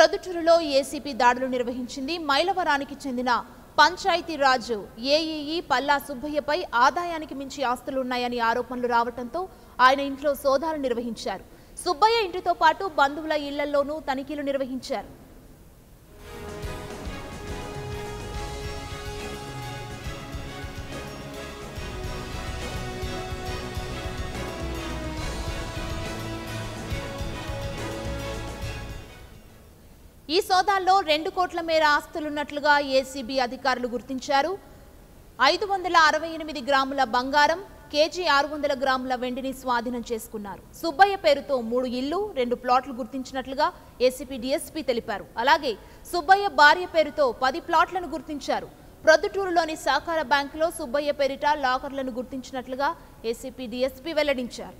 ప్రొద్దుటూరులో ఏసీపీ దాడులు నిర్వహించింది మైలవరానికి చెందిన పంచాయతీరాజ్ ఏఈఈ పల్లా సుబ్బయ్యపై ఆదాయానికి మించి ఆస్తులున్నాయని ఆరోపణలు రావడంతో ఆయన ఇంట్లో సోదాలు నిర్వహించారు సుబ్బయ్య ఇంటితో పాటు బంధువుల ఇళ్లలోనూ తనిఖీలు నిర్వహించారు ఈ సోదాల్లో రెండు కోట్ల మేర ఆస్తులున్నట్లుగా ఏసీబీ అధికారులు గుర్తించారు ఐదు వందల అరవై ఎనిమిది గ్రాముల బంగారం కేజీ ఆరు వందల గ్రాముల వెండిని స్వాధీనం చేసుకున్నారు సుబ్బయ్య పేరుతో మూడు ఇళ్లు రెండు ప్లాట్లు గుర్తించినట్లుగా ఏసీపీ డీఎస్పీ తెలిపారు అలాగే సుబ్బయ్య భార్య పేరుతో పది ప్లాట్లను గుర్తించారు ప్రొద్దుటూరులోని సహకార బ్యాంకులో సుబ్బయ్య పేరిట లాకర్లను గుర్తించినట్లుగా ఏసీపీ డీఎస్పీ వెల్లడించారు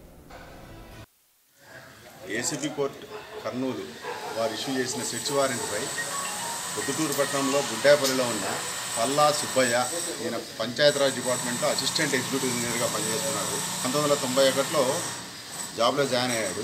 ఏసీబీ కోర్టు కర్నూలు వారు ఇష్యూ చేసిన సెర్చ్ వారెంట్పై పొద్దుటూరు పట్టణంలో గుడ్డాపల్లిలో ఉన్న పల్లా సుబ్బయ్య ఈయన పంచాయతీరాజ్ డిపార్ట్మెంట్లో అసిస్టెంట్ ఎగ్జిక్యూటివ్ ఇంజనీర్గా పనిచేస్తున్నాడు పంతొమ్మిది వందల తొంభై ఒకటిలో జాబ్లో జాయిన్ అయ్యాడు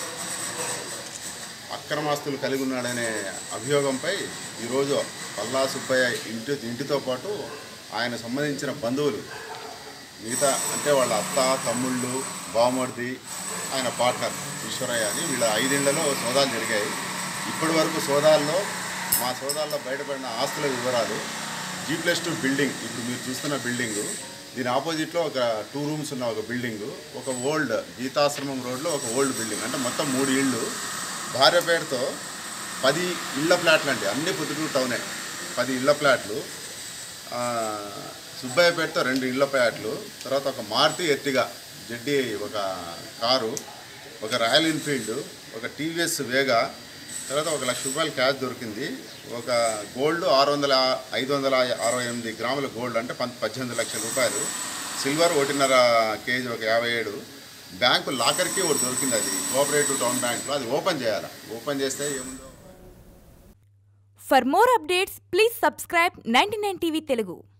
అక్రమాస్తులు కలిగి ఉన్నాడనే అభియోగంపై ఈరోజు పల్లా సుబ్బయ్య ఇంటి ఇంటితో పాటు ఆయన సంబంధించిన బంధువులు మిగతా అంటే వాళ్ళ అత్త తమ్ముళ్ళు బావమర్ది ఆయన పార్ట్నర్ ఈశ్వరయ్య అని వీళ్ళ ఐదేళ్లలో సోదాలు జరిగాయి ఇప్పటి వరకు సోదాల్లో మా సోదాల్లో బయటపడిన ఆస్తుల వివరాలు జీ ప్లస్ టూ బిల్డింగ్ ఇప్పుడు మీరు చూస్తున్న బిల్డింగు దీని ఆపోజిట్లో ఒక టూ రూమ్స్ ఉన్న ఒక బిల్డింగు ఒక ఓల్డ్ గీతాశ్రమం రోడ్లో ఒక ఓల్డ్ బిల్డింగ్ అంటే మొత్తం మూడు ఇళ్ళు భార్య పేరుతో పది ఇళ్ల ప్లాట్లు అండి అన్ని పొద్దుటూరు టౌనే పది ఇళ్ల ప్లాట్లు ఆ, సుబ్బయ్య పేరుతో రెండు ఇళ్ల ప్లాట్లు తర్వాత ఒక మారుతి ఎర్టిగా జెడ్డీ ఒక కారు ఒక రాయల్ ఎన్ఫీల్డ్ ఒక టీవీఎస్ వేగా తర్వాత ఒక లక్ష రూపాయల క్యాష్ దొరికింది ఒక గోల్డ్ ఆరు వందల ఐదు వందల అరవై ఎనిమిది గ్రాముల గోల్డ్ అంటే పం పద్దెనిమిది లక్షల రూపాయలు సిల్వర్ ఒకటిన్నర కేజీ ఒక యాభై ఏడు బ్యాంకు లాకర్కి ఒకటి దొరికింది అది కోఆపరేటివ్ టౌన్ బ్యాంక్లో అది ఓపెన్ చేయాలి ఓపెన్ చేస్తే ఏముందో For more updates, please subscribe 99 TV Telugu.